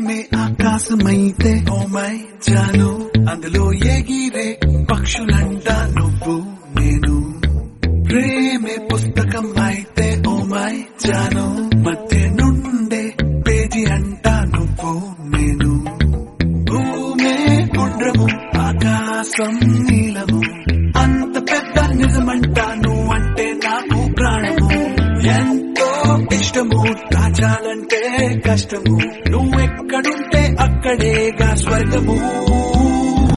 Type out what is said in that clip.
ప్రేమే ఆకాశమైతే oh my Janu అందులో ఎగిరే పక్షులంట నువ్వు నేను ప్రేమే పుస్తకం అయితే ఓ మై జాను మధ్య నుండే పేజీ అంట నువ్వు నేను భూమే గుండ్రము ఆకాశం నీలము అంత పెద్ద నిజమంట నువ్వంటే నాకు ప్రాణము ఎంతో ఇష్టము దాచాలంటే కష్టము నువ్వెక్కడుంటే అక్కడేగా స్వర్గము